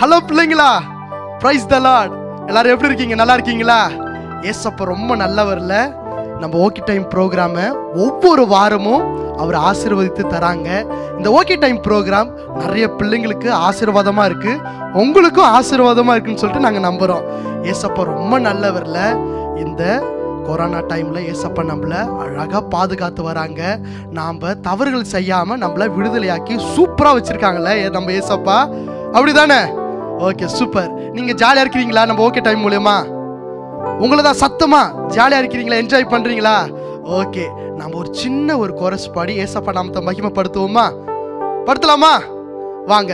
Hello பிள்ளைங்களா praise the Lord எல்லாரும் எப்படி இருக்கீங்க நல்லா இருக்கீங்களா ஏசப்பா ரொம்ப நல்லவர்ல நம்ம ஓகே டைம் ப்ரோக்ராமை ஒவ்வொரு வாரமும் அவர் ஆசீர்வதித்து தராங்க இந்த ஓகே டைம் ப்ரோக்ராம் நிறைய பிள்ளைங்களுக்கு ஆசீர்வாதமா இருக்கு உங்களுக்கும் ஆசீர்வாதமா இருக்குன்னு சொல்லிட்டு நாங்கள் நம்புறோம் ஏசப்பா ரொம்ப நல்லவர்ல இந்த கொரோனா டைம்ல ஏசப்பா நம்மள அழகா பாதுகாத்து வராங்க நாம தவறுகள் செய்யாம நம்மள விடுதலையாக்கி சூப்பரா வச்சிருக்காங்கல்ல ஏ- நம்ம ஏசப்பா அப்படிதானே ஓகே சூப்பர் நீங்க ஜாலியா இருக்கிறீங்களா நம்ம ஓகே டைம் மூலியமா உங்களை தான் சத்தமா ஜாலியா இருக்கிறீங்களா என்ஜாய் பண்றீங்களா ஓகே நம்ம ஒரு சின்ன ஒரு கோரஸ் பாடி ஏசப்பா நாமத்தை மகிமைப்படுத்துவோமா படுத்தலாமா வாங்க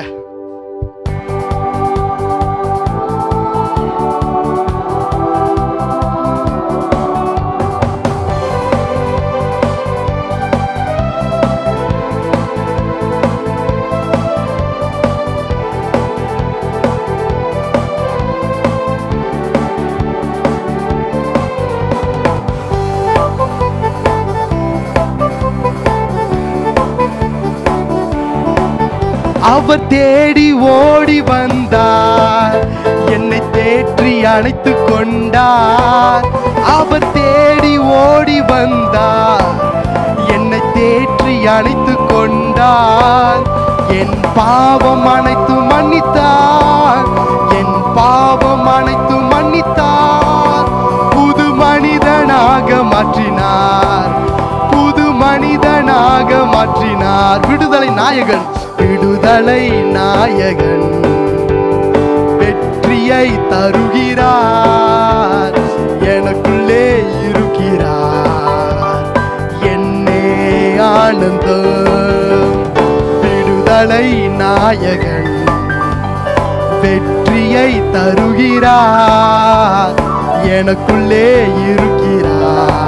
அவர் தேடி ஓடி வந்தார் என்னை தேற்றி அணைத்து கொண்டார் அவர் தேடி ஓடி வந்தார் என்னை தேற்றி அணைத்து கொண்டார் என் பாவம் அனைத்து மன்னித்தார் என் பாவம் அனைத்து மன்னித்தார் புது மனிதனாக மாற்றினார் புது மனிதனாக மாற்றினார் விடுதலை நாயகன் விடுதலை நாயகன் வெற்றியை தருகிறார் எனக்குள்ளே இருக்கிறார் என்னே ஆனந்தம் விடுதலை நாயகன் வெற்றியை தருகிறார் எனக்குள்ளே இருக்கிறார்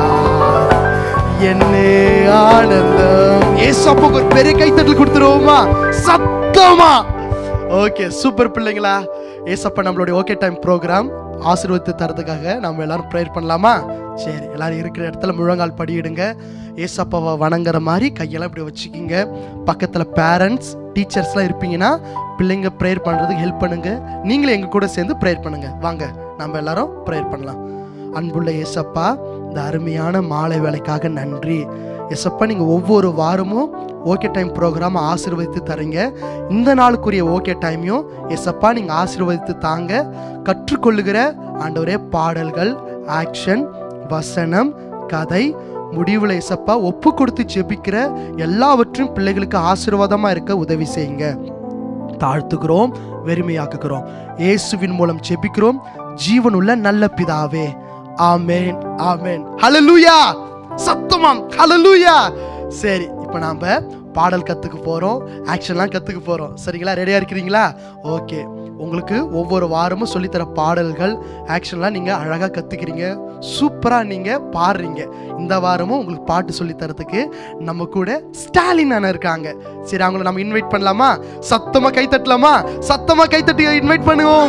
என்னே ஆனந்தம் ஏசப்பாக்கு ஒரு பெரிய கைத்தட்டல் கொடுத்துருவோமா சத்தமா ஓகே சூப்பர் பிள்ளைங்களா ஏசப்பா நம்மளுடைய ஓகே டைம் ப்ரோக்ராம் ஆசீர்வதித்து தரதுக்காக நம்ம எல்லாரும் ப்ரேயர் பண்ணலாமா சரி எல்லாரும் இருக்கிற இடத்துல முழங்கால் படியிடுங்க ஏசப்பாவை வணங்குற மாதிரி கையெல்லாம் இப்படி வச்சுக்கிங்க பக்கத்தில் பேரண்ட்ஸ் டீச்சர்ஸ்லாம் இருப்பீங்கன்னா பிள்ளைங்க ப்ரேயர் பண்ணுறதுக்கு ஹெல்ப் பண்ணுங்க நீங்களும் எங்க கூட சேர்ந்து ப்ரேயர் பண்ணுங்க வாங்க நம்ம எல்லாரும் ப்ரேயர் பண்ணலாம் அன்புள்ள ஏசப்பா இந்த அருமையான மாலை வேலைக்காக நன்றி எசப்பா நீங்கள் ஒவ்வொரு வாரமும் ஓகே டைம் ப்ரோக்ராம் ஆசீர்வதித்து தரீங்க இந்த நாளுக்குரிய ஓகே டைமையும் எசப்பா நீங்கள் ஆசீர்வதித்து தாங்க கற்றுக்கொள்ளுகிற ஆண்டவரே பாடல்கள் ஆக்ஷன் வசனம் கதை முடிவில் எசப்பா ஒப்பு கொடுத்து ஜெபிக்கிற எல்லாவற்றையும் பிள்ளைகளுக்கு ஆசீர்வாதமாக இருக்க உதவி செய்யுங்க தாழ்த்துகிறோம் வெறுமையாக்குகிறோம் இயேசுவின் மூலம் ஜெபிக்கிறோம் ஜீவனுள்ள நல்ல பிதாவே ஆமென் ஆமென் ஹalleluya சத்தமாம் ஹalleluya சரி இப்போ நாம பாடல் கத்துக்க போறோம் ஆக்ஷன்லாம் கத்துக்க போறோம் சரிங்களா ரெடியா இருக்கிறீங்களா ஓகே உங்களுக்கு ஒவ்வொரு வாரமும் சொல்லித்தர பாடல்கள் ஆக்ஷன்லாம் நீங்க அழகா கத்துக்கிறீங்க சூப்பரா நீங்க பாடுறீங்க இந்த வாரமும் உங்களுக்கு பாட்டு சொல்லி தரதுக்கு நம்ம கூட ஸ்டாலின் அண்ணன் இருக்காங்க சரி அவங்கள நம்ம இன்வைட் பண்ணலாமா சத்தமா கை தட்டலாமா சத்தமா கை தட்டி இன்வைட் பண்ணுவோம்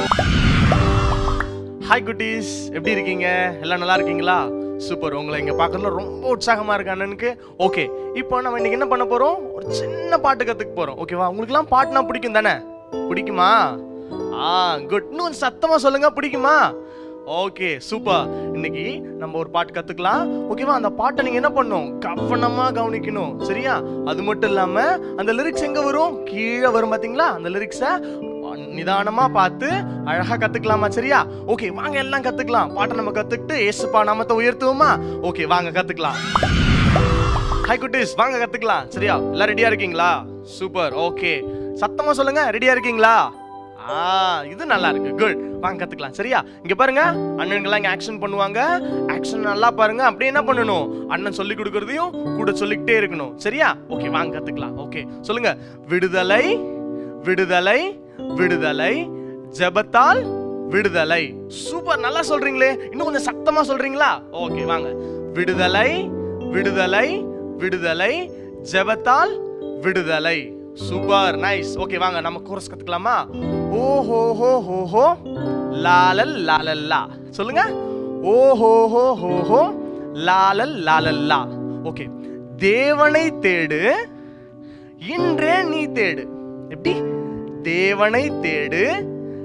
ஹாய் குட்டீஸ் எப்படி இருக்கீங்க எல்லாம் நல்லா இருக்கீங்களா சூப்பர் உங்களை இங்க பார்க்கறதுல ரொம்ப உற்சாகமா இருக்கு அண்ணனுக்கு ஓகே இப்போ நம்ம இன்னைக்கு என்ன பண்ண போறோம் ஒரு சின்ன பாட்டு கத்துக்க போறோம் ஓகேவா உங்களுக்குலாம் பாட்டுனா பிடிக்கும் தானே பிடிக்குமா ஆ குட் இன்னும் சத்தமா சொல்லுங்க பிடிக்குமா ஓகே சூப்பர் இன்னைக்கு நம்ம ஒரு பாட்டு கத்துக்கலாம் ஓகேவா அந்த பாட்டை நீங்க என்ன பண்ணும் கவனமா கவனிக்கணும் சரியா அது மட்டும் இல்லாம அந்த லிரிக்ஸ் எங்க வரும் கீழே வரும் பாத்தீங்களா அந்த லிரிக்ஸை நிதானமா பார்த்து அழகா கத்துக்கலாமா சரியா ஓகே வாங்க எல்லாம் கத்துக்கலாம் பாட்டை நம்ம கத்துக்கிட்டு ஏசுப்பா நாமத்தை உயர்த்துவோமா ஓகே வாங்க கத்துக்கலாம் ஹாய் குட்டீஸ் வாங்க கத்துக்கலாம் சரியா எல்லாம் ரெடியா இருக்கீங்களா சூப்பர் ஓகே சத்தமா சொல்லுங்க ரெடியா இருக்கீங்களா ஆ இது நல்லா இருக்கு குட் வாங்க கத்துக்கலாம் சரியா இங்க பாருங்க அண்ணன்கள்லாம் இங்க ஆக்ஷன் பண்ணுவாங்க ஆக்ஷன் நல்லா பாருங்க அப்படியே என்ன பண்ணணும் அண்ணன் சொல்லி கொடுக்கறதையும் கூட சொல்லிக்கிட்டே இருக்கணும் சரியா ஓகே வாங்க கத்துக்கலாம் ஓகே சொல்லுங்க விடுதலை விடுதலை விடுதலை ஜெபத்தால் விடுதலை சூப்பர் நல்லா சொல்றீங்களே இன்னும் கொஞ்சம் சத்தமா சொல்றீங்களா ஓகே வாங்க விடுதலை விடுதலை விடுதலை ஜெபத்தால் விடுதலை சூப்பர் நைஸ் ஓகே வாங்க நம்ம கோரஸ் கத்துக்கலாமா ஓ ஹோ ஹோ ஹோ ஹோ லாலல் லாலல்லா சொல்லுங்க ஓ ஹோ ஹோ ஹோ ஹோ லாலல் லாலல்லா ஓகே தேவனை தேடு இன்றே நீ தேடு எப்படி தேவனை தேடு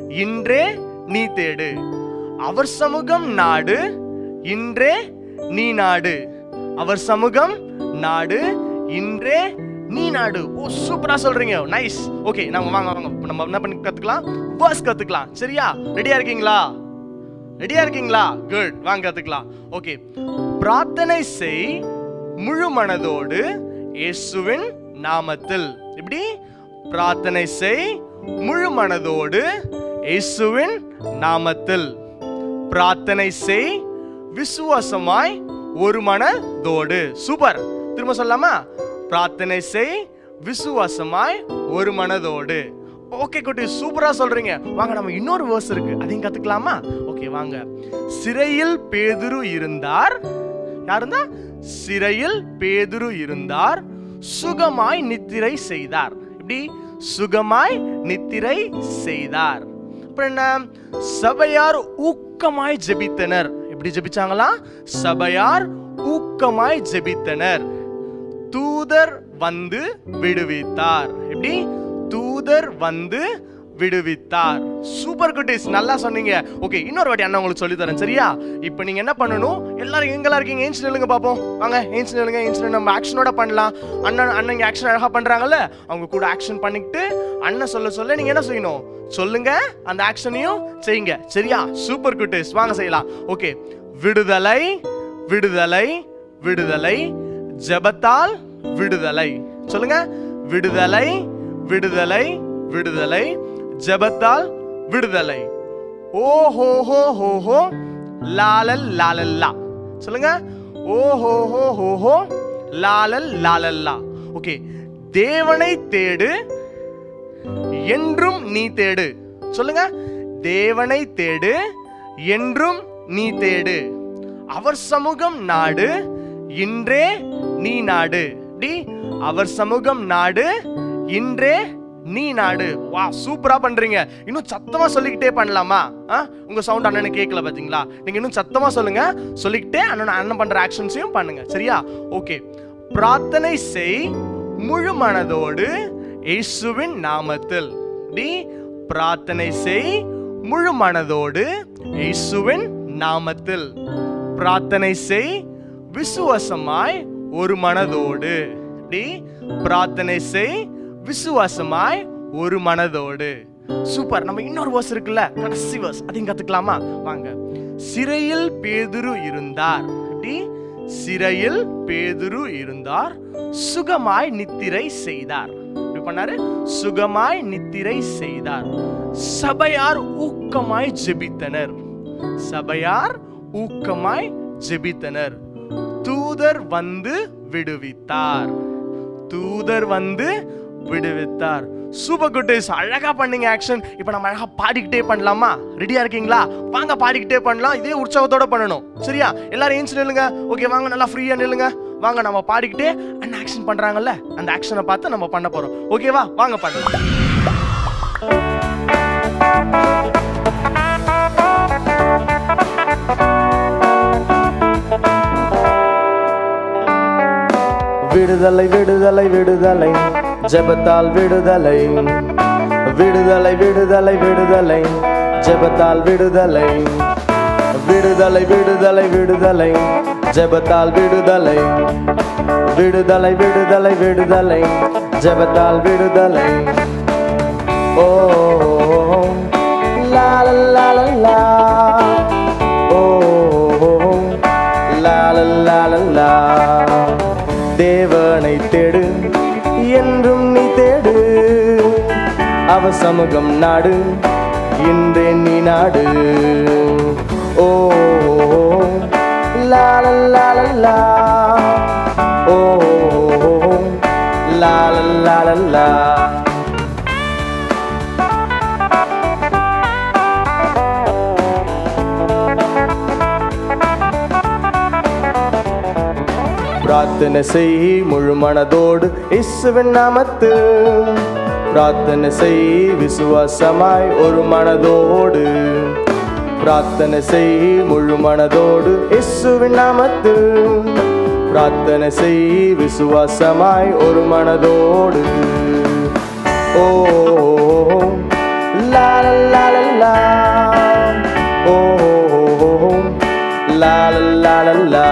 இன்றே நீ தேடு அவர் சமூகம் நாடு இன்றே நீ நாடு அவர் சமூகம் நாடு இன்றே நீ நாடு ஓ சூப்பரா சொல்றீங்க நைஸ் ஓகே நம்ம வாங்க வாங்க நம்ம என்ன பண்ணி கத்துக்கலாம் வேர்ஸ் கத்துக்கலாம் சரியா ரெடியா இருக்கீங்களா ரெடியா இருக்கீங்களா குட் வாங்க கத்துக்கலாம் ஓகே பிரார்த்தனை செய் முழு மனதோடு இயேசுவின் நாமத்தில் இப்படி பிரார்த்தனை செய் முழு மனதோடு இயேசுவின் நாமத்தில் பிரார்த்தனை செய் விசுவாசமாய் ஒரு மனதோடு சூப்பர் திரும்ப சொல்லாமா பிரார்த்தனை செய் விசுவாசமாய் ஒரு மனதோடு ஓகே குட்டி சூப்பரா சொல்றீங்க வாங்க நம்ம இன்னொரு வேர்ஸ் இருக்கு அதையும் கத்துக்கலாமா ஓகே வாங்க சிறையில் பேதுரு இருந்தார் யார் இருந்தா சிறையில் பேதுரு இருந்தார் சுகமாய் நித்திரை செய்தார் இப்படி சுகமாய் நித்திரை செய்தார் அப்புறம் என்ன சபையார் ஊக்கமாய் ஜெபித்தனர் எப்படி ஜெபிச்சாங்களா சபையார் ஊக்கமாய் ஜெபித்தனர் தூதர் வந்து விடுவித்தார் எப்படி தூதர் வந்து விடுவித்தார் சூப்பர் குட்டீஸ் நல்லா சொன்னீங்க ஓகே இன்னொரு வாட்டி அண்ணா உங்களுக்கு சொல்லி தரேன் சரியா இப்போ நீங்க என்ன பண்ணணும் எல்லாரும் எங்கெல்லாம் இருக்கீங்க ஏஞ்சி நில்லுங்க பாப்போம் வாங்க ஏஞ்சி நில்லுங்க ஏஞ்சி நில்லு நம்ம ஆக்ஷனோட பண்ணலாம் அண்ணன் அண்ணன் இங்க ஆக்ஷன் அழகா பண்றாங்கல்ல அவங்க கூட ஆக்ஷன் பண்ணிக்கிட்டு அண்ணன் சொல்ல சொல்ல நீங்க என்ன செய்யணும் சொல்லுங்க அந்த ஆக்ஷனையும் செய்யுங்க சரியா சூப்பர் குட்டீஸ் வாங்க செய்யலாம் ஓகே விடுதலை விடுதலை விடுதலை ஜெபத்தால் விடுதலை சொல்லுங்க விடுதலை விடுதலை விடுதலை ஜெபத்தால் விடுதலை ஓ ஹோ ஹோ ஹோ ஹோ லாலல் லாலல்லா சொல்லுங்க ஓ ஹோ ஹோ ஹோ ஹோ லாலல் லாலல்லா ஓகே தேவனை தேடு என்றும் நீ தேடு சொல்லுங்க தேவனை தேடு என்றும் நீ தேடு அவர் சமூகம் நாடு இன்றே நீ நாடு டி அவர் சமூகம் நாடு இன்றே நீ நாடு வா சூப்பரா பண்றீங்க இன்னும் சத்தமா சொல்லிக்கிட்டே பண்ணலாமா ஆ? உங்க சவுண்ட் அண்ணனுக்கு கேட்கல பாத்தீங்களா நீங்க இன்னும் சத்தமா சொல்லுங்க சொல்லிக்கிட்டே அண்ணன் அண்ணன் பண்ற ஆக்ஷன்ஸையும் பண்ணுங்க சரியா ஓகே பிரார்த்தனை செய் முழு மனதோடு இயேசுவின் நாமத்தில் டி பிரார்த்தனை செய் முழு மனதோடு இயேசுவின் நாமத்தில் பிரார்த்தனை செய் விசுவாசமாய் ஒரு மனதோடு டி பிரார்த்தனை செய் விசுவாசமாய் ஒரு மனதோடு சூப்பர் நம்ம இன்னொரு வர்ஸ் இருக்குல்ல கடைசி வர்ஸ் அதையும் கத்துக்கலாமா வாங்க சிறையில் பேதுரு இருந்தார் டி சிறையில் பேதுரு இருந்தார் சுகமாய் நித்திரை செய்தார் எப்படி பண்ணாரு சுகமாய் நித்திரை செய்தார் சபையார் ஊக்கமாய் ஜெபித்தனர் சபையார் ஊக்கமாய் ஜெபித்தனர் தூதர் வந்து விடுவித்தார் தூதர் வந்து விடுவித்தார் சூப்பர் குட்டீஸ் அழகா பண்ணீங்க ஆக்ஷன் இப்போ நம்ம அழகா பாடிக்கிட்டே பண்ணலாமா ரெடியா இருக்கீங்களா வாங்க பாடிக்கிட்டே பண்ணலாம் இதே உற்சாகத்தோட பண்ணணும் சரியா எல்லாரும் ஏஞ்சி நில்லுங்க ஓகே வாங்க நல்லா ஃப்ரீயா நில்லுங்க வாங்க நம்ம பாடிக்கிட்டே அண்ணன் ஆக்ஷன் பண்றாங்கல்ல அந்த ஆக்ஷனை பார்த்து நம்ம பண்ண போறோம் ஓகேவா வாங்க பண்ணலாம் விடுதலை விடுதலை விடுதலை ஜெபத்தால் விடுதலை விடுதலை விடுதலை விடுதலை ஜெபத்தால் விடுதலை விடுதலை விடுதலை விடுதலை ஜெபத்தால் விடுதலை விடுதலை விடுதலை விடுதலை ஜெபத்தால் விடுதலை ஓ லா லா லா லா லா ஓ லா லா லா லா லா தேவனை தேடு என்றும் நீ தேடு அவ சமூகம் நாடு இன்றே நீ நாடு ஓ லா லா லா லா லா ஓ லா லா லா லா லா பிரார்த்தனை செய் முழு மனதோடு இயேசுவின் நாமத்து பிரார்த்தனை செய் விசுவாசமாய் ஒரு மனதோடு பிரார்த்தனை செய் முழு மனதோடு இயேசுவின் நாமத்து பிரார்த்தனை செய் விசுவாசமாய் ஒரு மனதோடு ஓ லா லா லா லா லா ஓ லா லா லா லா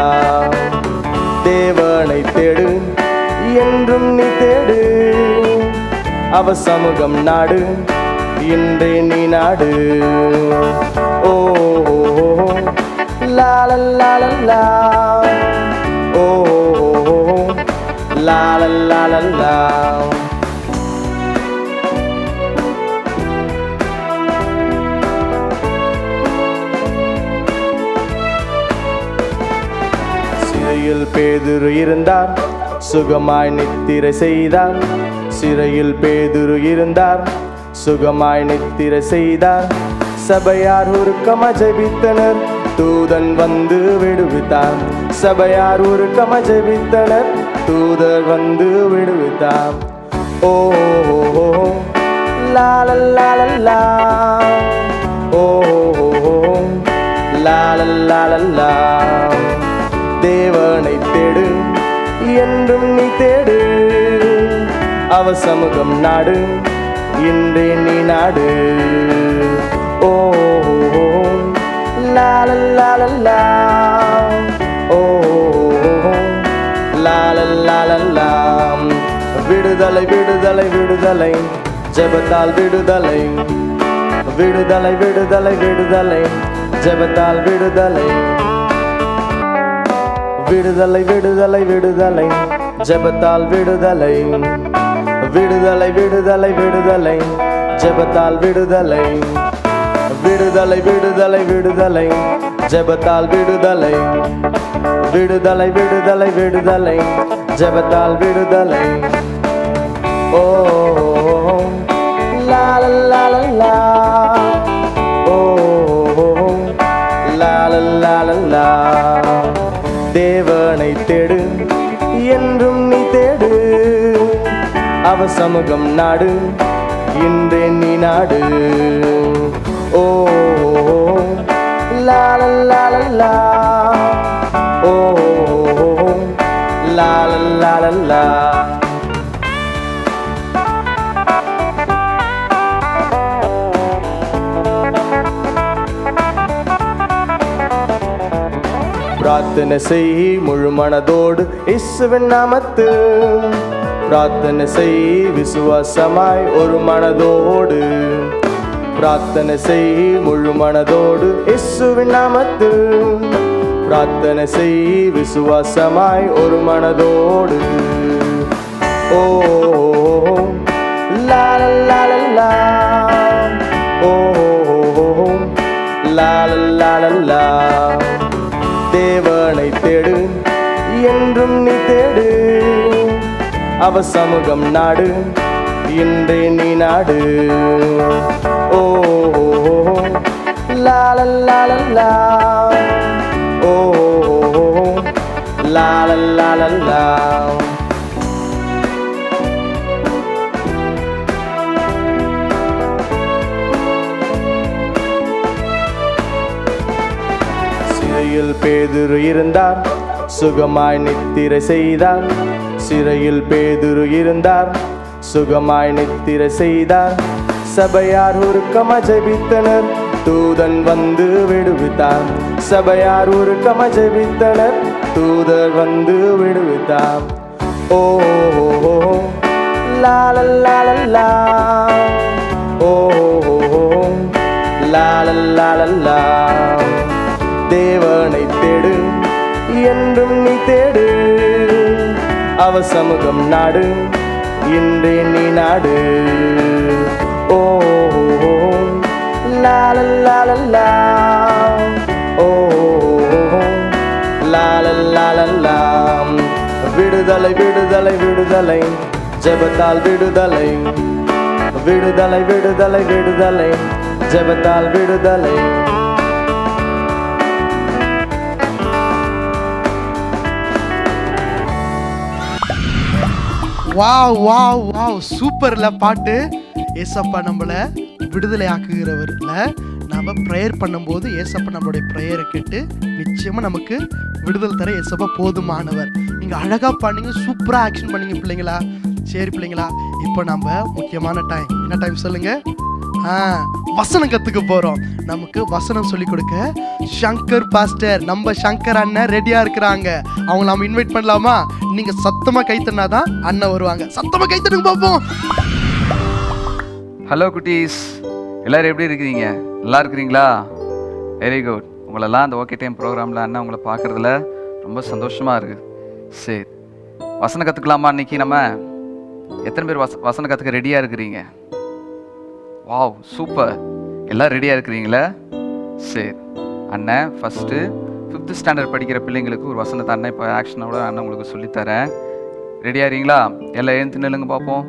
தேவனை தேடு என்றும் நீ தேடு அவ சமூகம் நாடு இன்றே நீ நாடு ஓ லா லா லா லா லா ஓ லா லா லா லா லா சிறையில் பேதுரு இருந்தார் சுகமாய் நித்திரை செய்தார் சிறையில் பேதுரு இருந்தார் சுகமாய் நித்திரை செய்தார் சபையார் உருக்கமா ஜெபித்தனர் தூதன் வந்து விடுவித்தார் சபையார் உருக்கமா ஜெபித்தனர் தூதர் வந்து விடுவித்தார் ஓ லா லா லா லா லா ஓ லா லா லா லா லா தேவனை தேடு என்றும் நீ தேடு அவ சமூகம் நாடு இன்றே நீ நாடு ஓ லா லா லா லா லா ஓ லா லா லா லா லா விடுதலை விடுதலை விடுதலை ஜெபத்தால் விடுதலை விடுதலை விடுதலை விடுதலை ஜெபத்தால் விடுதலை விடுதலை விடுதலை விடுதலை ஜெபத்தால் விடுதலை விடுதலை விடுதலை விடுதலை ஜெபத்தால் விடுதலை விடுதலை விடுதலை விடுதலை ஜெபத்தால் விடுதலை விடுதலை விடுதலை விடுதலை ஜெபத்தால் விடுதலை ஓ லா லா லா லா லா ஓ லா லா லா லா லா தேவனை தேடு என்றும் நீ தேடு அவ சமூகம் நாடு இன்றே நீ நாடு ஓ லா லா லா லா லா ஓ லா லா லா லா லா பிரார்த்தனை செய் முழு மனதோடு இயேசுவின் நாமத்து பிரார்த்தனை செய் விசுவாசமாய் ஒரு மனதோடு பிரார்த்தனை செய் முழு மனதோடு இயேசுவின் நாமத்து பிரார்த்தனை செய் விசுவாசமாய் ஒரு மனதோடு ஓ லா லா லா லா லா ஓ லா லா லா லா லா தேவனை தேடு என்றும் நீ தேடு அவ சமூகம் நாடு இன்றே நீ நாடு ஓ லா லா லா லா லா ஓ லா லா லா லா லா சிறையில் பேதுரு இருந்தார் சுகமாய் நித்திரை செய்தார் சிறையில் பேதுரு இருந்தார் சுகமாய் நித்திரை செய்தார் சபையார் உருக்கமா ஜெபித்தனர் தூதன் வந்து விடுவித்தார் சபையார் உருக்கமா ஜெபித்தனர் தூதர் வந்து விடுவித்தார் ஓ லா லா லா லா லா ஓ லா லா லா லா லா தேவனை தேடு என்றும் நீ தேடு அவ சமூகம் நாடு இன்றே நீ நாடு ஓ லா லா லா லா லா ஓ லா லா லா லா லா விடுதலை விடுதலை விடுதலை ஜெபத்தால் விடுதலை விடுதலை விடுதலை விடுதலை ஜெபத்தால் விடுதலை வாவ் வாவ் வாவ் சூப்பர்ல பாட்டு ஏசப்பா நம்மள விடுதலை ஆக்குகிறவர்ல நாம ப்ரேயர் பண்ணும்போது ஏசப்பா நம்மளுடைய ப்ரேயரை கேட்டு நிச்சயமா நமக்கு விடுதலை தர ஏசப்பா போதுமானவர் நீங்க அழகா பண்ணீங்க சூப்பரா ஆக்ஷன் பண்ணீங்க பிள்ளைங்களா சரி பிள்ளைங்களா இப்போ நம்ம முக்கியமான டைம் என்ன டைம் சொல்லுங்க ஆ, வசனம் கத்துக்க போறோம் நமக்கு வசனம் சொல்லி கொடுக்க சங்கர் பாஸ்டர் நம்ம சங்கர் அண்ணன் ரெடியா இருக்கிறாங்க அவங்க நாம இன்வைட் பண்ணலாமா நீங்க சத்தமா கைத்தனாதான் அண்ணன் வருவாங்க சத்தமா கைத்தட்டுங்க பார்ப்போம் ஹலோ குட்டீஸ் எல்லாரும் எப்படி இருக்கிறீங்க நல்லா இருக்கிறீங்களா வெரி குட் உங்களெல்லாம் அந்த ஓகே டைம் ப்ரோக்ராமில் அண்ணன் உங்களை பார்க்குறதுல ரொம்ப சந்தோஷமாக இருக்குது சரி வசனம் கற்றுக்கலாமா இன்னைக்கு நம்ம எத்தனை பேர் வச வசனம் கற்றுக்க ரெடியாக இருக்கிறீங்க வாவ் சூப்பர் எல்லாம் ரெடியாக இருக்கிறீங்களா சரி அண்ணன் ஃபஸ்ட்டு ஃபிஃப்த் ஸ்டாண்டர்ட் படிக்கிற பிள்ளைங்களுக்கு ஒரு வசனத்தை அண்ணன் இப்போ ஆக்ஷனோட அண்ணன் உங்களுக்கு சொல்லித்தரேன் ரெடியாக இருக்கீங்களா எல்லாம் எழுந்து நில்லுங்க பார்ப்போம்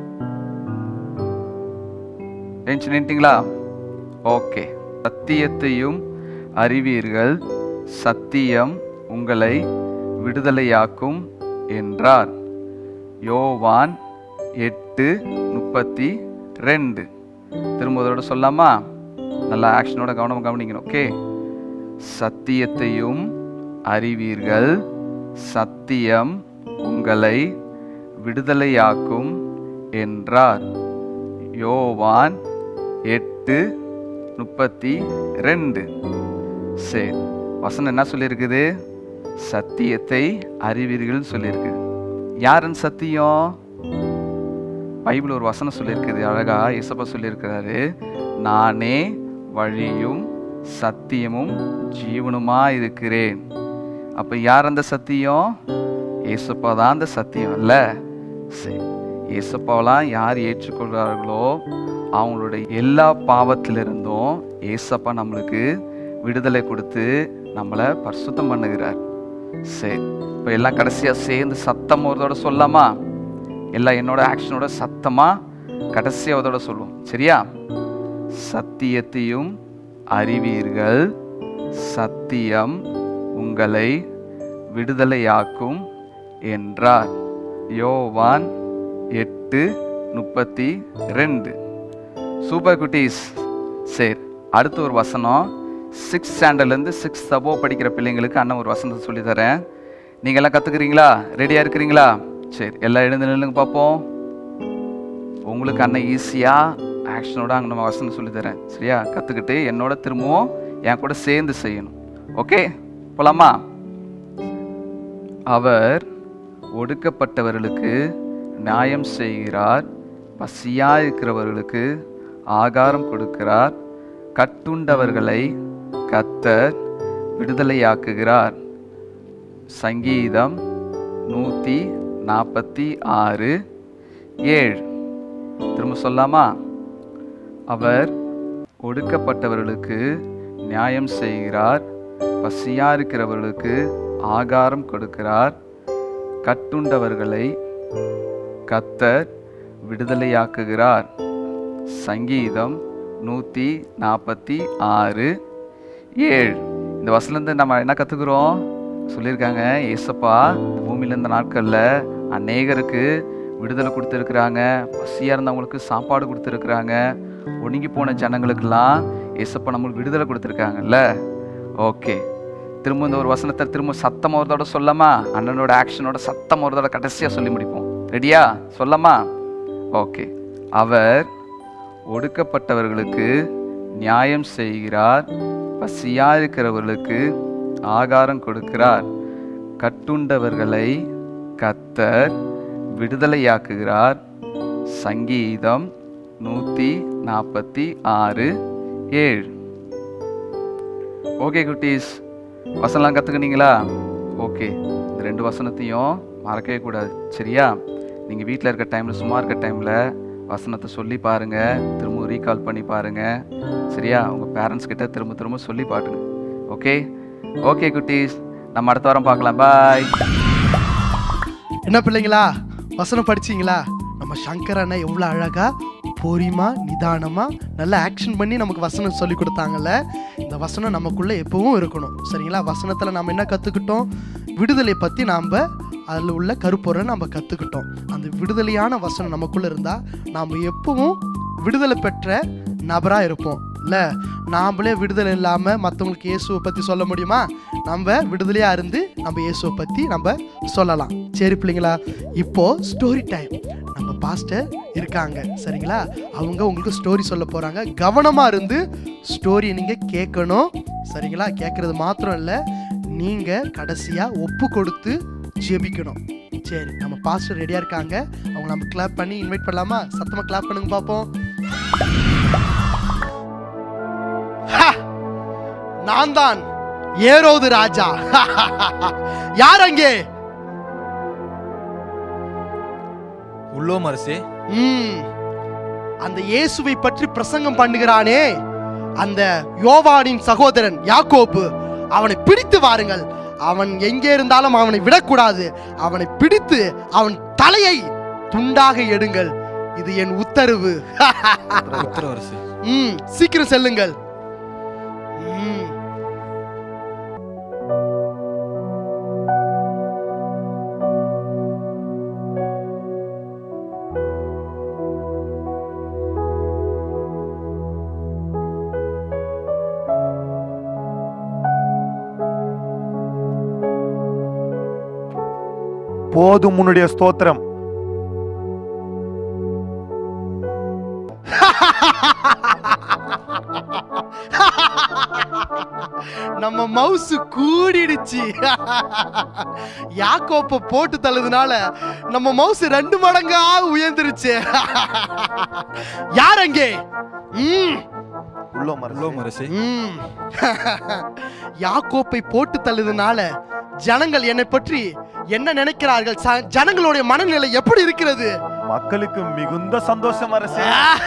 எழுந்து நின்ட்டீங்களா ஓகே சத்தியத்தையும் அறிவீர்கள் சத்தியம் உங்களை விடுதலையாக்கும் என்றார் யோவான் எட்டு முப்பத்தி ரெண்டு திரும்ப அதோட சொல்லாமா நல்லா ஆக்ஷனோட கவனம் கவனிக்கணும் ஓகே சத்தியத்தையும் அறிவீர்கள் சத்தியம் உங்களை விடுதலையாக்கும் என்றார் யோவான் எட்டு முப்பத்தி ரெண்டு சரி வசனம் என்ன சொல்லியிருக்குது சத்தியத்தை அறிவீர்கள் சொல்லியிருக்கு யாருன்னு சத்தியம் பைபிள் ஒரு வசனம் சொல்லியிருக்குது அழகா இசப்பா சொல்லியிருக்கிறாரு நானே வழியும் சத்தியமும் ஜீவனுமா இருக்கிறேன் அப்ப யார் அந்த சத்தியம் ஏசப்பா தான் அந்த சத்தியம் இல்ல சரி ஏசப்பாவெல்லாம் யார் ஏற்றுக்கொள்கிறார்களோ அவங்களுடைய எல்லா பாவத்திலிருந்தும் ஏசப்பா நம்மளுக்கு விடுதலை கொடுத்து நம்மளை பரிசுத்தம் பண்ணுகிறார் சரி இப்போ எல்லாம் கடைசியா சேர்ந்து சத்தம் ஒருதோட சொல்லாமா எல்லாம் என்னோட ஆக்ஷனோட சத்தமா கடைசியா ஒருதோட சொல்லுவோம் சரியா சத்தியத்தையும் அறிவீர்கள் சத்தியம் உங்களை விடுதலையாக்கும் என்றார் யோவான் எட்டு முப்பத்தி ரெண்டு சூப்பர் குட்டீஸ் சரி அடுத்து ஒரு வசனம் சிக்ஸ் ஸ்டாண்டர்ட்லேருந்து சிக்ஸ் சபோ படிக்கிற பிள்ளைங்களுக்கு அண்ணன் ஒரு வசனத்தை சொல்லி தரேன் நீங்க எல்லாம் கற்றுக்குறீங்களா ரெடியாக இருக்கிறீங்களா சரி எல்லாம் எழுந்து நில்லுங்க பார்ப்போம் உங்களுக்கு அண்ணன் ஈஸியாக ஆக்ஷனோட அங்கே நம்ம வசனம் சொல்லி தரேன் சரியா கற்றுக்கிட்டு என்னோட திரும்பவும் என் கூட சேர்ந்து செய்யணும் ஓகே போலாமா அவர் ஒடுக்கப்பட்டவர்களுக்கு நியாயம் செய்கிறார் பசியா இருக்கிறவர்களுக்கு ஆகாரம் கொடுக்கிறார் கட்டுண்டவர்களை கத்தர் விடுதலையாக்குகிறார் சங்கீதம் நூற்றி நாற்பத்தி ஆறு ஏழு திரும்ப சொல்லாமா அவர் ஒடுக்கப்பட்டவர்களுக்கு நியாயம் செய்கிறார் பசியா இருக்கிறவர்களுக்கு ஆகாரம் கொடுக்கிறார் கட்டுண்டவர்களை கத்தர் விடுதலையாக்குகிறார் சங்கீதம் நூற்றி நாற்பத்தி ஆறு ஏழு இந்த வசனத்தை நம்ம என்ன கற்றுக்குறோம் சொல்லியிருக்காங்க ஏசப்பா இந்த பூமியில் இருந்த நாட்களில் அநேகருக்கு விடுதலை கொடுத்துருக்குறாங்க பசியாக இருந்தவங்களுக்கு சாப்பாடு கொடுத்துருக்குறாங்க ஒடுங்கி போன ஜனங்களுக்கெல்லாம் ஏசப்பா நம்மளுக்கு விடுதலை கொடுத்துருக்காங்கல்ல ஓகே திரும்ப இந்த ஒரு வசனத்தை திரும்ப சத்தம் ஒரு தடவை சொல்லாமா அண்ணனோட ஆக்ஷனோட சத்தம் ஒரு தடவை கடைசியாக சொல்லி முடிப்போம் ரெடியா சொல்லாமா ஓகே அவர் ஒடுக்கப்பட்டவர்களுக்கு நியாயம் செய்கிறார் பசியா இருக்கிறவர்களுக்கு ஆகாரம் கொடுக்கிறார் கட்டுண்டவர்களை கத்தர் விடுதலையாக்குகிறார் சங்கீதம் நூற்றி நாற்பத்தி ஆறு ஏழு ஓகே குட்டீஸ் வசனம்லாம் கற்றுக்குனீங்களா ஓகே இந்த ரெண்டு வசனத்தையும் மறக்கவே கூடாது சரியா நீங்கள் வீட்டில் இருக்க டைமில் சும்மா இருக்க டைமில் வசனத்தை சொல்லி பாருங்கள் திரும்ப ரீகால் பண்ணி பாருங்கள் சரியா உங்கள் பேரண்ட்ஸ் கிட்ட திரும்ப திரும்ப சொல்லி பாட்டுங்க ஓகே ஓகே குட்டீஸ் நம்ம அடுத்த வாரம் பார்க்கலாம் பாய் என்ன பிள்ளைங்களா வசனம் படிச்சீங்களா நம்ம சங்கர் அண்ணா எவ்வளோ அழகா பொறிமா நிதானமா நல்ல ஆக்ஷன் பண்ணி நமக்கு வசனம் சொல்லி கொடுத்தாங்கல்ல இந்த வசனம் நமக்குள்ள எப்பவும் இருக்கணும் சரிங்களா வசனத்துல நம்ம என்ன கத்துக்கிட்டோம் விடுதலை பத்தி நாம அதில் உள்ள கருப்பொருளை நம்ம கத்துக்கிட்டோம் அந்த விடுதலையான வசனம் நமக்குள்ள இருந்தா நாம எப்பவும் விடுதலை பெற்ற நபரா இருப்போம் இல்ல நாமளே விடுதலை இல்லாம மற்றவங்களுக்கு இயேசுவை பத்தி சொல்ல முடியுமா நம்ம விடுதலையா இருந்து நம்ம இயேசுவை பத்தி நம்ம சொல்லலாம் சரி பிள்ளைங்களா இப்போ ஸ்டோரி டைம் நம்ம பாஸ்டர் இருக்காங்க சரிங்களா அவங்க உங்களுக்கு ஸ்டோரி சொல்ல போறாங்க கவனமா இருந்து ஸ்டோரியை நீங்க கேட்கணும் சரிங்களா கேட்கறது மாத்திரம் இல்ல நீங்க கடைசியா ஒப்பு கொடுத்து ஜெபிக்கணும் சரி நம்ம பாஸ்டர் ரெடியா இருக்காங்க அவங்க நம்ம கிளாப் பண்ணி இன்வைட் பண்ணலாமா சத்தமா கிளாப் பண்ணுங்க பாப்போம் ஹா! நான் தான் ஏரோது ராஜா யார் அங்கே உள்ளோம் அரசே ம். அந்த இயேசுவை பற்றி பிரசங்கம் பண்ணுகிறானே அந்த யோவானின் சகோதரன் யாக்கோப்பு அவனை பிடித்து வாருங்கள் அவன் எங்கே இருந்தாலும் அவனை விடக்கூடாது அவனை பிடித்து அவன் தலையை துண்டாக எடுங்கள் இது என் உத்தரவு உத்தரவு அரசே ம் சீக்கிரம் செல்லுங்கள் ம் போதும் உன்னுடைய ஸ்தோத்திரம் நம்ம மவுஸ் கூடிடுச்சு யாக்கோப்ப போட்டு தள்ளதுனால நம்ம மவுஸ் ரெண்டு மடங்கா உயர்ந்துருச்சு யார் அங்கே ம், உள்ளோம் அரசே. உள்ளோம் அரசே ம். யாக்கோப்பை போட்டு தள்ளதுனால ஜனங்கள் என்னை பற்றி என்ன நினைக்கிறார்கள் ச- ஜனங்களுடைய மனநிலை எப்படி இருக்கிறது மக்களுக்கு மிகுந்த சந்தோஷம் அரசே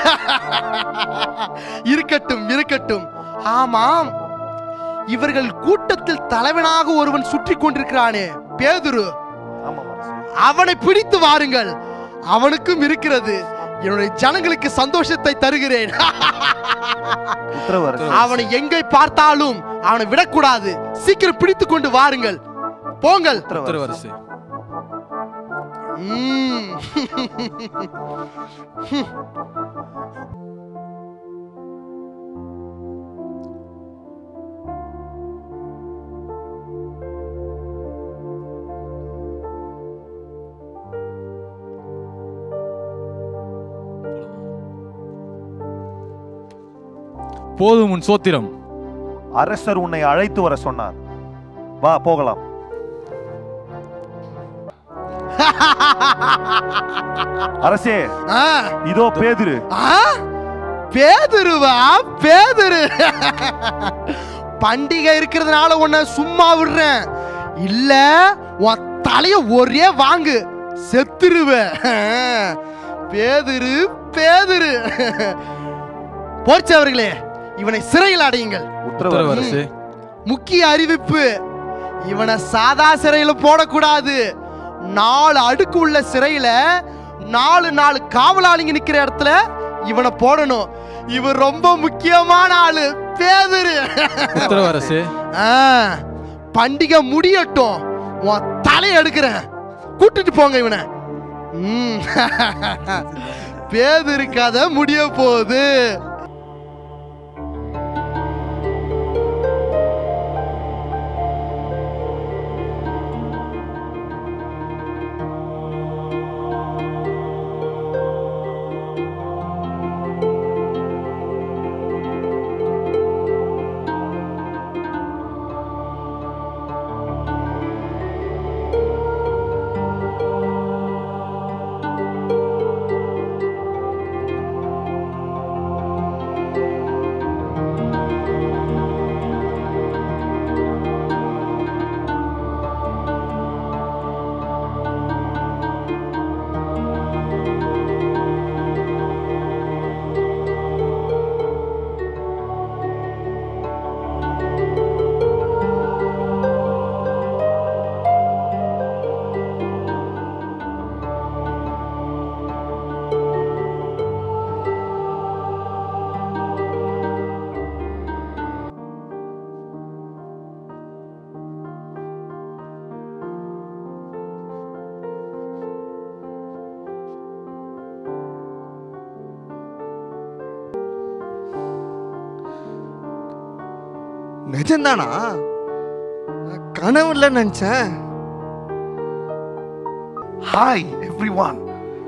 இருக்கட்டும் இருக்கட்டும் ஆமாம் இவர்கள் கூட்டத்தில் தலைவனாக ஒருவன் சுற்றி கொண்டிருக்கிறானே பேதுரு ஆமாம் அரசே அவனை பிடித்து வாருங்கள் அவனுக்கும் இருக்கிறது என்னுடைய ஜனங்களுக்கு சந்தோஷத்தை தருகிறேன் உத்தரவு அரசே அவனை எங்கே பார்த்தாலும் அவனை விடக்கூடாது சீக்கிரம் பிடித்து கொண்டு வாருங்கள் போங்கள் உத்தரவு உத்தரவு அரசே. அரசே ம். போதும் உன் சோத்திரம் அரசர் உன்னை அழைத்து வர சொன்னார் வா போகலாம் அரசே ஆ, இதோ பேதுரு ஆ? பேதுருவா பேதுரு பண்டிகை இருக்கிறதுனால உன்னை சும்மா விடுறேன் இல்ல உன் தலைய ஒரே வாங்கு செத்துருவ பேதுரு பேதுரு போர்ச்சவர்களே இவனை சிறையில் அடையுங்கள் உத்தரவு உத்தரவு அரசே. அரசே முக்கிய அறிவிப்பு இவனை சாதா சிறையில போடக்கூடாது நாலு அடுக்கு உள்ள சிறையில நாலு நாலு காவலாளிங்க நிக்கிற இடத்துல இவனை போடணும் இவன் ரொம்ப முக்கியமான ஆளு பேதுரு உத்தரவு அரசே ஆ, பண்டிகை முடியட்டும் உன் தலையை எடுக்கிறேன் கூட்டிட்டு போங்க இவனை ம். பேதுரு கதை முடிய போகுது நிஜம்தானா நான் கனவுல நினைச்சேன் ஹாய் எவ்ரிவான்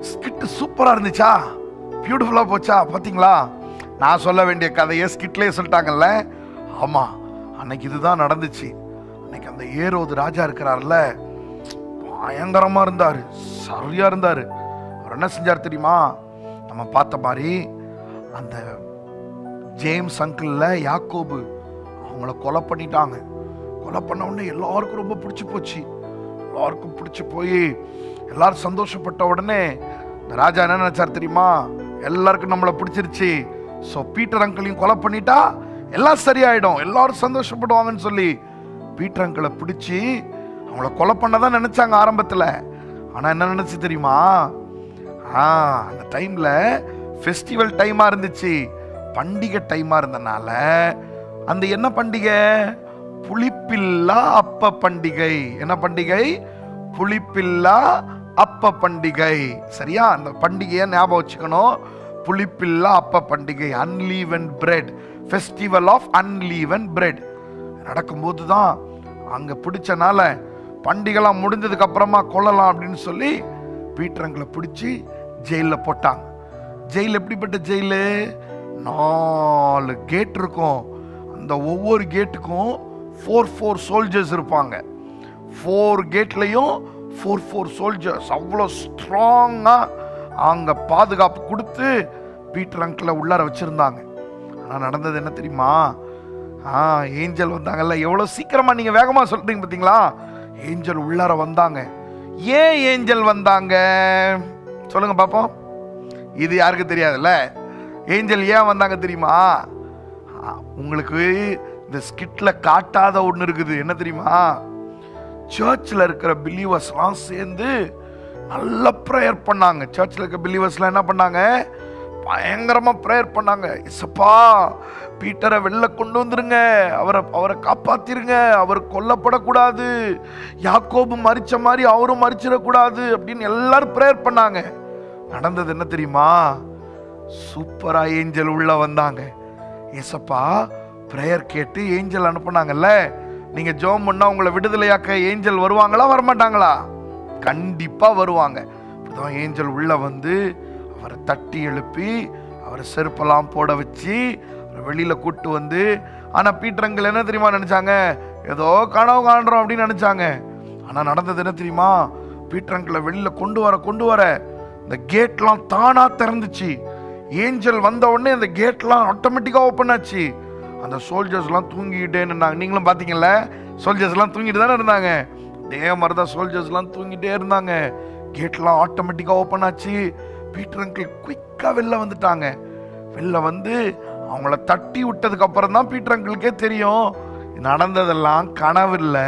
ஸ்கிட் சூப்பரா இருந்துச்சா பியூட்டிஃபுல்லா போச்சா பாத்தீங்களா நான் சொல்ல வேண்டிய கதையை ஸ்கிட்லயே சொல்லிட்டாங்கல்ல ஆமா அன்னைக்கு இதுதான் நடந்துச்சு அன்னைக்கு அந்த ஏரோது ராஜா இருக்கிறார்ல பயங்கரமா இருந்தாரு சரியா இருந்தாரு அவர் என்ன செஞ்சார் தெரியுமா நம்ம பார்த்த மாதிரி அந்த ஜேம்ஸ் அங்கிள்ல யாக்கோபு அவங்கள கொலை பண்ணிட்டாங்க கொலை பண்ண உடனே எல்லாருக்கும் ரொம்ப பிடிச்சு போச்சு எல்லாருக்கும் பிடிச்சு போய் எல்லாரும் சந்தோஷப்பட்ட உடனே இந்த ராஜா என்ன நினைச்சார் தெரியுமா எல்லாருக்கும் நம்மளை பிடிச்சிருச்சு ஸோ பீட்டர் அங்கிளையும் கொலை பண்ணிட்டா எல்லாம் சரியாயிடும் எல்லாரும் சந்தோஷப்படுவாங்கன்னு சொல்லி பீட்டர் அங்கிளை பிடிச்சி அவங்கள கொலை பண்ணதான் நினைச்சாங்க ஆரம்பத்தில் ஆனால் என்ன நினைச்சு தெரியுமா ஆ அந்த டைம்ல ஃபெஸ்டிவல் டைமா இருந்துச்சு பண்டிகை டைமா இருந்தனால அந்த என்ன பண்டிகை புளிப்பில்லா அப்ப பண்டிகை என்ன பண்டிகை புளிப்பில்லா அப்ப பண்டிகை சரியா அந்த பண்டிகையை ஞாபகம் வச்சுக்கணும் புளிப்பில்லா அப்ப பண்டிகை unleaven bread festival of unleaven bread நடக்கும்போது தான் அங்க பிடிச்சனால பண்டிகைலாம் முடிஞ்சதுக்கு அப்புறமா கொல்லலாம் அப்படின்னு சொல்லி பீட்டரங்களை பிடிச்சி ஜெயிலில் போட்டாங்க ஜெயில் எப்படிப்பட்ட ஜெயிலு நாலு கேட் இருக்கும் அந்த ஒவ்வொரு கேட்டுக்கும் ஃபோர் ஃபோர் சோல்ஜர்ஸ் இருப்பாங்க ஃபோர் கேட்லேயும் ஃபோர் ஃபோர் சோல்ஜர்ஸ் அவ்வளோ ஸ்ட்ராங்காக அங்கே பாதுகாப்பு கொடுத்து பீட்டர் அங்கிளை உள்ளார வச்சுருந்தாங்க ஆனால் நடந்தது என்ன தெரியுமா ஆ ஏஞ்சல் வந்தாங்கல்ல எவ்வளோ சீக்கிரமாக நீங்கள் வேகமாக சொல்கிறீங்க பார்த்தீங்களா ஏஞ்சல் உள்ளார வந்தாங்க ஏன் ஏஞ்சல் வந்தாங்க சொல்லுங்க பார்ப்போம் இது யாருக்கு தெரியாதுல்ல ஏஞ்சல் ஏன் வந்தாங்க தெரியுமா ஆ, உங்களுக்கு இந்த ஸ்கிட்ல காட்டாத ஒன்று இருக்குது என்ன தெரியுமா சர்ச்சில் இருக்கிற பிலீவர்ஸ்லாம் சேர்ந்து நல்ல ப்ரேயர் பண்ணாங்க சர்ச்சில் இருக்க பிலீவர்ஸ்லாம் என்ன பண்ணாங்க பயங்கரமாக ப்ரேயர் பண்ணாங்க இசப்பா பீட்டரை வெளில கொண்டு வந்துருங்க அவரை அவரை காப்பாத்திருங்க அவர் கொல்லப்படக்கூடாது யாக்கோபு மறிச்ச மாதிரி அவரும் மறிச்சிடக்கூடாது அப்படின்னு எல்லாரும் ப்ரேயர் பண்ணாங்க நடந்தது என்ன தெரியுமா சூப்பரா ஏஞ்சல் உள்ள வந்தாங்க ஏசப்பா ப்ரேயர் கேட்டு ஏஞ்சல் அனுப்புனாங்கல்ல நீங்க ஜோம் பண்ணா உங்களை விடுதலையாக்க ஏஞ்சல் வருவாங்களா வரமாட்டாங்களா கண்டிப்பா வருவாங்க அப்படிதான் ஏஞ்சல் உள்ள வந்து அவரை தட்டி எழுப்பி அவரை செருப்பெல்லாம் போட வச்சு அவரை வெளியில கூட்டு வந்து ஆனா பீட்டரங்கள் என்ன தெரியுமா நினைச்சாங்க ஏதோ கனவு காண்றோம் அப்படின்னு நினைச்சாங்க ஆனா நடந்தது என்ன தெரியுமா பீட்டரங்களை வெளியில கொண்டு வர கொண்டு வர இந்த கேட்லாம் தானா திறந்துச்சு ஏஞ்சல் வந்த உடனே அந்த கேட்லாம் ஆட்டோமேட்டிக்காக ஓப்பன் ஆச்சு அந்த சோல்ஜர்ஸ்லாம் தூங்கிக்கிட்டே நின்னாங்க நீங்களும் பார்த்தீங்கல்ல சோல்ஜர்ஸ்லாம் தூங்கிட்டு தானே இருந்தாங்க அதே மாதிரி தான் சோல்ஜர்ஸ்லாம் தூங்கிட்டே இருந்தாங்க கேட்லாம் ஆட்டோமேட்டிக்காக ஓப்பன் ஆச்சு பீட்டர் அங்கிள் குயிக்காக வெளில வந்துட்டாங்க வெளில வந்து அவங்கள தட்டி விட்டதுக்கு அப்புறம் தான் பீட்டர் அங்கிளுக்கே தெரியும் நடந்ததெல்லாம் கனவு இல்லை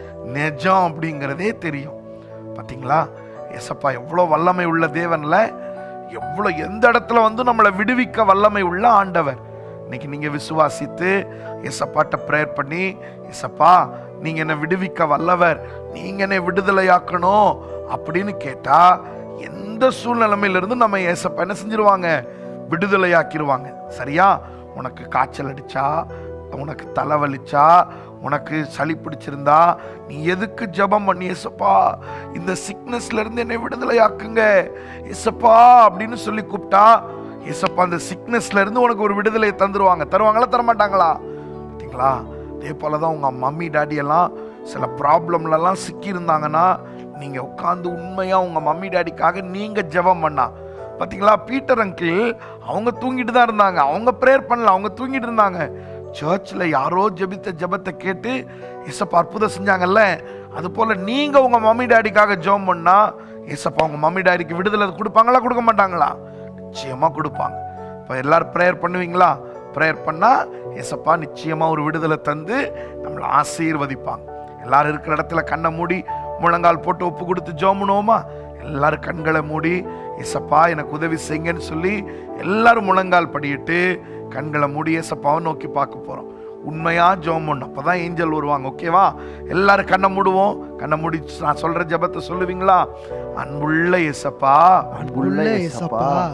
நிஜம் அப்படிங்கிறதே தெரியும் பார்த்தீங்களா எசப்பா எவ்வளோ வல்லமை உள்ள தேவன்ல எவ்வளோ எந்த இடத்துல வந்து நம்மளை விடுவிக்க வல்லமை உள்ள ஆண்டவர் இன்னைக்கு நீங்க விசுவாசித்து எசப்பாட்ட ப்ரேயர் பண்ணி எசப்பா நீங்க என்னை விடுவிக்க வல்லவர் நீங்க என்னை விடுதலையாக்கணும் அப்படின்னு கேட்டா எந்த சூழ்நிலைமையிலிருந்து நம்ம ஏசப்பா என்ன செஞ்சிருவாங்க விடுதலையாக்கிடுவாங்க சரியா உனக்கு காய்ச்சல் அடிச்சா உனக்கு தலைவலிச்சா உனக்கு சளி பிடிச்சிருந்தா நீ எதுக்கு ஜெபம் பண்ணி ஏசப்பா இந்த சிக்னஸ்ல இருந்து என்னை விடுதலையாக்குங்க ஏசப்பா அப்படின்னு சொல்லி கூப்பிட்டா ஏசப்பா அந்த சிக்னஸ்ல இருந்து உனக்கு ஒரு விடுதலையை தந்துருவாங்க தருவாங்களா தரமாட்டாங்களா பார்த்தீங்களா அதே போல தான் உங்கள் மம்மி டாடி எல்லாம் சில ப்ராப்ளம்லலாம் சிக்கியிருந்தாங்கன்னா நீங்கள் உட்காந்து உண்மையாக உங்கள் மம்மி டாடிக்காக நீங்கள் ஜெபம் பண்ணா பார்த்தீங்களா பீட்டர் அங்கிள் அவங்க தூங்கிட்டு தான் இருந்தாங்க அவங்க ப்ரேயர் பண்ணல அவங்க தூங்கிட்டு இருந்தாங்க சர்ச்சில் யாரோ ஜெபித்த ஜெபத்தை கேட்டு இசப்பா அற்புதம் செஞ்சாங்கல்ல அது போல் நீங்கள் உங்கள் மம்மி டாடிக்காக ஜெபம் பண்ணா இசப்பா உங்கள் மம்மி டாடிக்கு விடுதலை கொடுப்பாங்களா கொடுக்க மாட்டாங்களா நிச்சயமாக கொடுப்பாங்க இப்போ எல்லாரும் ப்ரேயர் பண்ணுவீங்களா ப்ரேயர் பண்ணால் ஏசப்பா நிச்சயமாக ஒரு விடுதலை தந்து நம்மளை ஆசீர்வதிப்பாங்க எல்லாரும் இருக்கிற இடத்துல கண்ணை மூடி முழங்கால் போட்டு ஒப்பு கொடுத்து ஜோமுனோமா எல்லாரும் கண்களை மூடி ஏசப்பா எனக்கு உதவி செய்யுங்கன்னு சொல்லி எல்லாரும் முழங்கால் படியிட்டு கண்களை மூடி ஏசப்பாவை நோக்கி பார்க்க போகிறோம் உண்மையா ஜெபம் பண்ணணும் அப்பதான் ஏஞ்சல் வருவாங்க ஓகேவா எல்லாரும் கண்ணை மூடுவோம் கண்ணை மூடி நான் சொல்ற ஜெபத்தை சொல்லுவீங்களா அன்புள்ள ஏசப்பா அன்புள்ள இயேசப்பா இந்த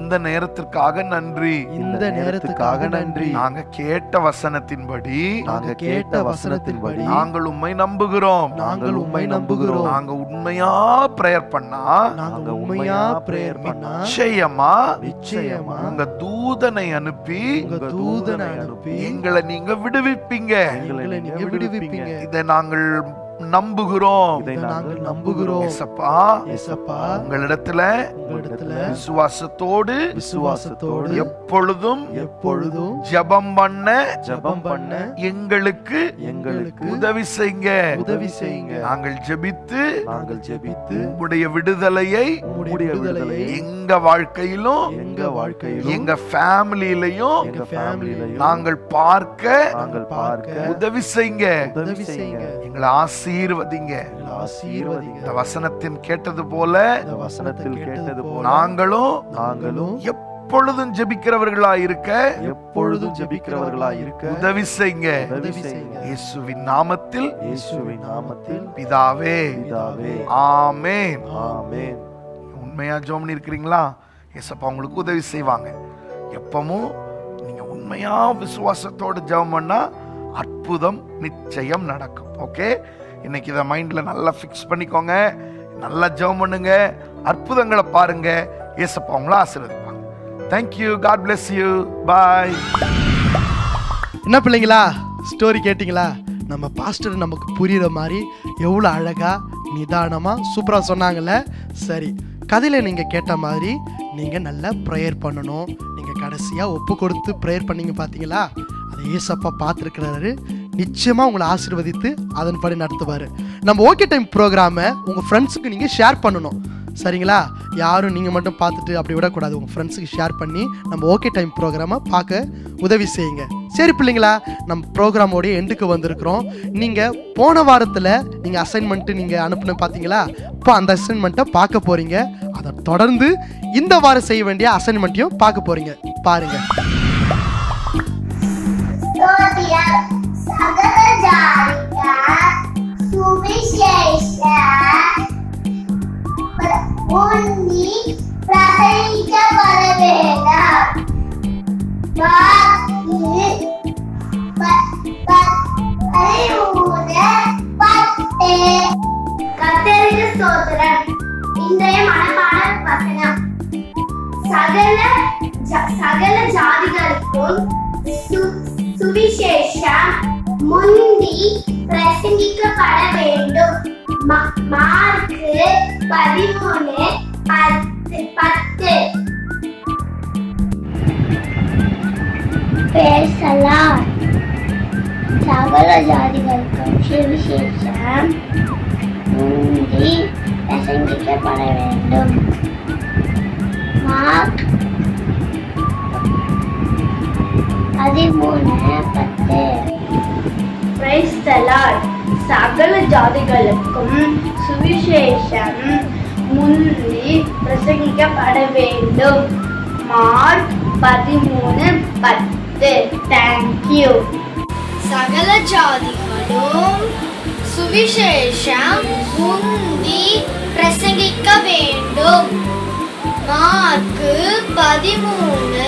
இந்த நேரத்திற்காக நன்றி இந்த நேரத்துக்காக நன்றி நாங்க கேட்ட வசனத்தின்படி நாங்க கேட்ட வசனத்தின்படி நாங்கள் உம்மை நம்புகிறோம் நாங்கள் உம்மை நம்புகிறோம் நாங்க உண்மையா பிரேயர் பண்ணா நாங்க உண்மையா பிரேயர் பண்ணா நிச்சயமா நிச்சயமா உங்க தூதனை அனுப்பி உங்க தூதனை அனுப்பி எங்களை நீங்க விடுவிப்பீங்க எங்களை நீங்க விடுவிப்பீங்க இதை நாங்கள் நம்புகிறோம் இதை நாங்கள் நம்புகிறோம் ஏசப்பா ஏசப்பா உங்களிடத்துல உங்களிடத்துல விசுவாசத்தோடு விசுவாசத்தோடு எப்பொழுதும் எப்பொழுதும் ஜெபம் பண்ண ஜெபம் பண்ண எங்களுக்கு எங்களுக்கு உதவி செய்யுங்க உதவி செய்யுங்க நாங்கள் ஜெபித்து நாங்கள் ஜெபித்து உம்முடைய விடுதலையை உம்முடைய விடுதலையை எங்க வாழ்க்கையிலும் எங்க வாழ்க்கையிலும் எங்க ஃபேமிலியிலையும் எங்க ஃபேமிலியிலையும் நாங்கள் பார்க்க நாங்கள் பார்க்க உதவி செய்யுங்க உதவி செய்யுங்க எங்களை ஆசீர்வதிங்க எங்களை ஆசீர்வதிங்க இந்த வசனத்தின் கேட்டது போல இந்த வசனத்தில் கேட்டது போல நாங்களும் நாங்களும் எப்பொழுதும் ஜெபிக்கிறவர்களா இருக்க எப்பொழுதும் ஜெபிக்கிறவர்களாய் இருக்க உதவி செய்யுங்க உதவி செய்யுங்க இயேசுவின் நாமத்தில் இயேசுவின் நாமத்தில் பிதாவே பிதாவே ஆமென் ஆமென் உண்மையா ஜோம் இருக்கிறீங்களா ஏசப்பா உங்களுக்கு உதவி செய்வாங்க எப்பவும் நீங்க உண்மையா விசுவாசத்தோடு ஜெபம் பண்ணா அற்புதம் நிச்சயம் நடக்கும் ஓகே இன்னைக்கு இதை மைண்ட்ல நல்லா ஃபிக்ஸ் பண்ணிக்கோங்க நல்லா ஜெபம் பண்ணுங்க அற்புதங்களை பாருங்க ஏசப்பா உங்களை ஆசீர்வதிப்பாங்க thank you God bless you bye என்ன பிள்ளைங்களா ஸ்டோரி கேட்டிங்களா நம்ம பாஸ்டர் நமக்கு புரியுற மாதிரி எவ்வளோ அழகா நிதானமா சூப்பரா சொன்னாங்கல்ல சரி கதையில நீங்க கேட்ட மாதிரி நீங்க நல்லா ப்ரேயர் பண்ணணும் நீங்க கடைசியா ஒப்பு கொடுத்து ப்ரேயர் பண்ணீங்க பாத்தீங்களா அதை ஏசப்பா பார்த்துருக்கிறாரு நிச்சயமா உங்களை ஆசீர்வதித்து அதன்படி நடத்துவாரு நம்ம ஓகே டைம் ப்ரோக்ராமை உங்க ஃப்ரெண்ட்ஸுக்கு நீங்க ஷேர் பண்ணணும் சரிங்களா யாரும் நீங்கள் மட்டும் பார்த்துட்டு அப்படி விடக்கூடாது உங்கள் ஃப்ரெண்ட்ஸுக்கு ஷேர் பண்ணி நம்ம ஓகே டைம் ப்ரோக்ராமை பார்க்க உதவி செய்யுங்க சரி பிள்ளைங்களா நம்ம ப்ரோக்ராமோடைய எண்டுக்கு வந்திருக்கிறோம் நீங்கள் போன வாரத்தில் நீங்கள் அசைன்மெண்ட்டு நீங்கள் அனுப்புன பார்த்தீங்களா இப்போ அந்த அசைன்மெண்ட்டை பார்க்க போகிறீங்க அதை தொடர்ந்து இந்த வாரம் செய்ய வேண்டிய அசைன்மெண்ட்டையும் பார்க்க போகிறீங்க பாருங்கள் ஸ்தோத்திரம் சகல ஜாதிக சுவிசேஷ உன்னி பிரசங்கிக்கப்பட வேண்டாம் வாக்கு ப- ப- பதிமூணு பத்து கத்தருக்கு ஸ்தோத்திரம் இன்றைய மனப்பாட வசனம் சகல ஜ- சகல ஜாதிகளுக்கும் சு- சுவிசேஷம் முந்தி பிரசங்கிக்கப்பட வேண்டும் ம- மார்க்கு பதிமூணு பத்து பத்து பேசலாம் சகல ஜாதிகளுக்கும் சுவிசேஷம் முந்தி பிரசங்கிக்கப்பட வேண்டும் மார்க் பதிமூணு பத்து பிரைஸ் த லார்ட் சகல ஜாதிகளுக்கும் சுவிசேஷம் முந்தி பிரசங்கிக்கப்பட வேண்டும் மார்க் பதிமூணு பத்து தேங்க்யூ சகல ஜாதிகளும் சுவிசேஷம் முந்தி பிரசங்கிக்க வேண்டும் மார்க்கு பதிமூணு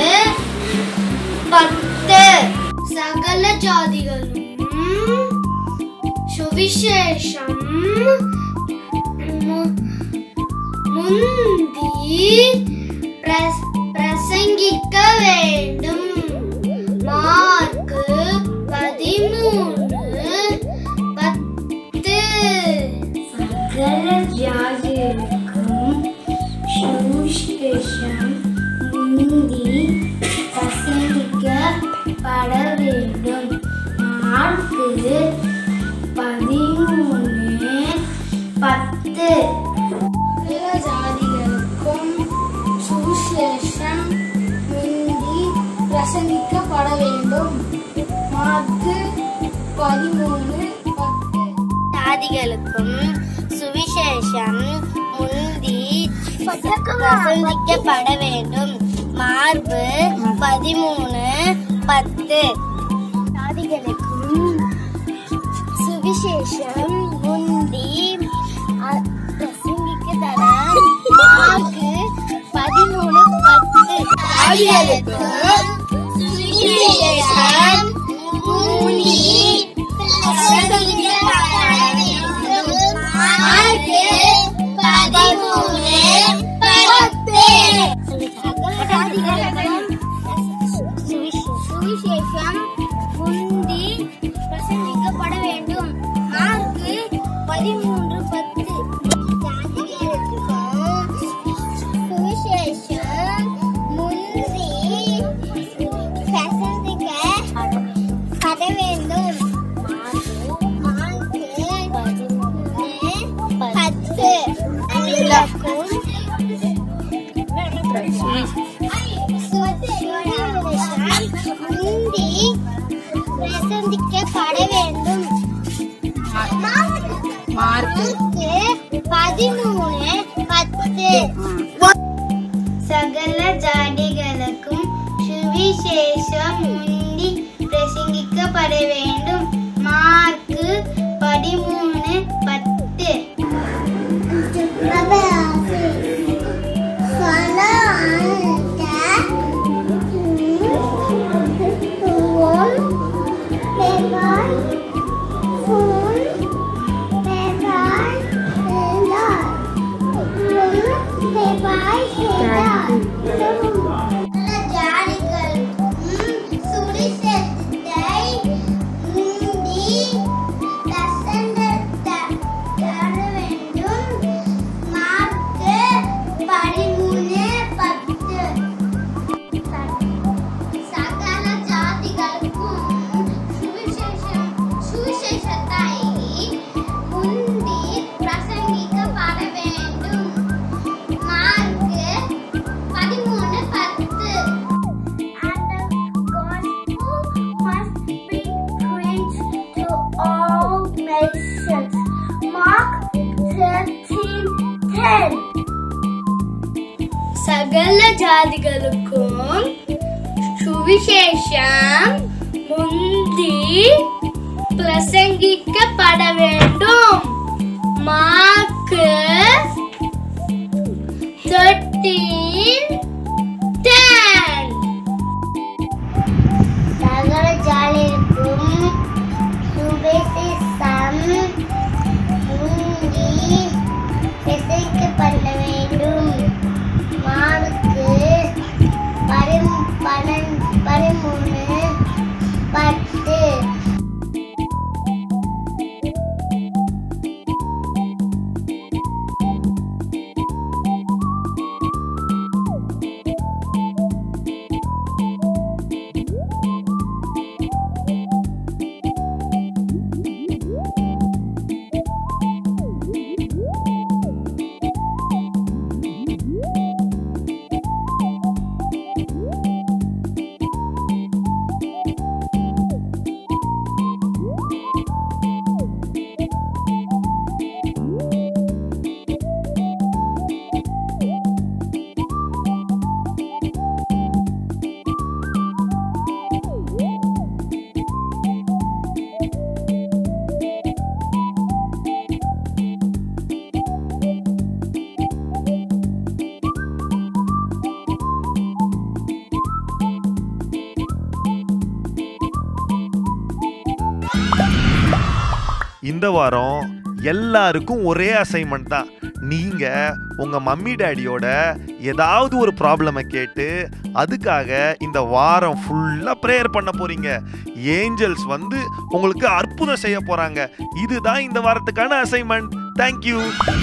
பத்து சகல ஜாதிகளும் சுவிசேஷம் மு- முந்தி பிரஸ்- பிரசங்கிக்க வேண்டும் மார்க்கு பதிமூணு பத்து சகல ஜாதிகளுக்கும் சுவிசேஷம் முந்தி பிரசங்கிக்கப்பட வேண்டும் மார்க்கு பதிமூணு பத்து சகல ஜாதிகளுக்கும் சுவிசேஷம் முந்தி பிரசங்கிக்கப்பட வேண்டும் மார்க்கு பதிமூணு பத்து ஜாதிகளுக்கும் சுவிசேஷம் முந்தி பிரசங்கிக்கப்பட வேண்டும் மார்பு பதிமூணு பத்து ஜாதிகளுக்கும் சுவிசேஷம் முந்தி அ- பிரசங்கிக்க தர மார்க்கு பதிமூணு பத்து ஜாதிகளுக்கும் சுவிசேஷம் முந்தி பிரசங்கிக்கப்பட வேண்டும். மார்க்கு பதிமூணு பத்து. சுவிசேஷம் முந்தி பிரசங்கிக்கப்பட வேண்டும் மார்க்கு பதிமூன்று பத்து சுவிசேஷம் முந்தி பிரசங்கிக்கப்பட வேண்டும் மார்க்கு பதிமூணு பத்து விளக்கும் முந்தி பிரசந்திக்கப்பட வேண்டும் மார்க்கு பதிமூணு பத்து சகல ஜாதிகளுக்கும் சுவிசேஷம் முந்தி பிரசங்கிக்கப்பட வேண்டும் மார்க்கு பதிமூணு பத்து பதிமூணு பத்து சகல ஜாதிகளுக்கும் சுவிசேஷம் சுவிசேஷத்தை முந்தி பிரசங்கிக்கப்பட வேண்டும் மார்க்கு பதிமூணு பத்து சகல ஜாதிகளுக்கும் சுவிசேஷம் முந்தி பிரசங்கிக்கப்பட வேண்டும் மார்க்கு தேர்ட்டீன் டென் சகல ஜாதிகளுக்கும் சுவிசேஷம் முந்தி பிரசங்கிக்கப்பட வேண்டும் மார்க்கு பரிம் பன்னெண்டு பதிமூணு பத்து இந்த வாரம் எல்லாருக்கும் ஒரே அசைன்மெண்ட் தான் நீங்க உங்க மம்மி டேடியோட ஏதாவது ஒரு ப்ராப்ளமை கேட்டு அதுக்காக இந்த வாரம் ஃபுல்லா ப்ரேயர் பண்ண போறீங்க ஏஞ்சல்ஸ் வந்து உங்களுக்கு அற்புதம் செய்ய போறாங்க இதுதான் இந்த வாரத்துக்கான அசைன்மெண்ட் தேங்க்யூ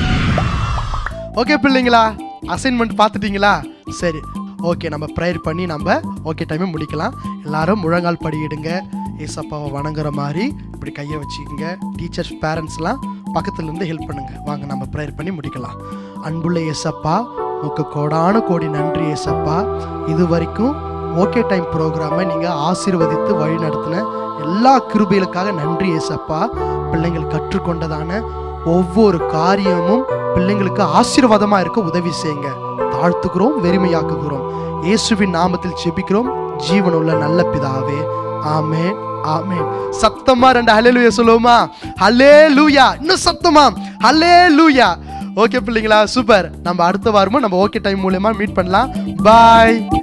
ஓகே பிள்ளைங்களா அசைன்மெண்ட் பார்த்துட்டீங்களா சரி ஓகே நம்ம ப்ரேயர் பண்ணி நம்ம ஓகே டைமே முடிக்கலாம் எல்லாரும் முழங்கால் படியிடுங்க ஏசப்பாவை வணங்குற மாதிரி இப்படி கையை வச்சுக்கோங்க டீச்சர்ஸ் பேரண்ட்ஸ்லாம் பக்கத்துல இருந்து ஹெல்ப் பண்ணுங்க வாங்க நம்ம ப்ரேயர் பண்ணி முடிக்கலாம் அன்புள்ள ஏசப்பா உங்க கோடான கோடி நன்றி ஏசப்பா இது வரைக்கும் ஓகே டைம் ப்ரோக்ராமை நீங்கள் ஆசீர்வதித்து வழி நடத்தின எல்லா கிருபைகளுக்காக நன்றி ஏசப்பா பிள்ளைங்கள் கற்றுக்கொண்டதான ஒவ்வொரு காரியமும் பிள்ளைங்களுக்கு ஆசீர்வாதமா இருக்க உதவி செய்யுங்க தாழ்த்துகிறோம் வெறுமையாக்குகிறோம் இயேசுவின் நாமத்தில் ஜெபிக்கிறோம் ஜீவனுள்ள நல்ல பிதாவே ஆமென் ஆமென் சத்தமா ரெண்டு ஹalleluya சொல்லுவோமா ஹalleluya இன்னும் சத்தமா ஹalleluya ஓகே பிள்ளைங்களா சூப்பர் நம்ம அடுத்த வாரமும் நம்ம ஓகே டைம் மூலயமா மீட் பண்ணலாம் பாய்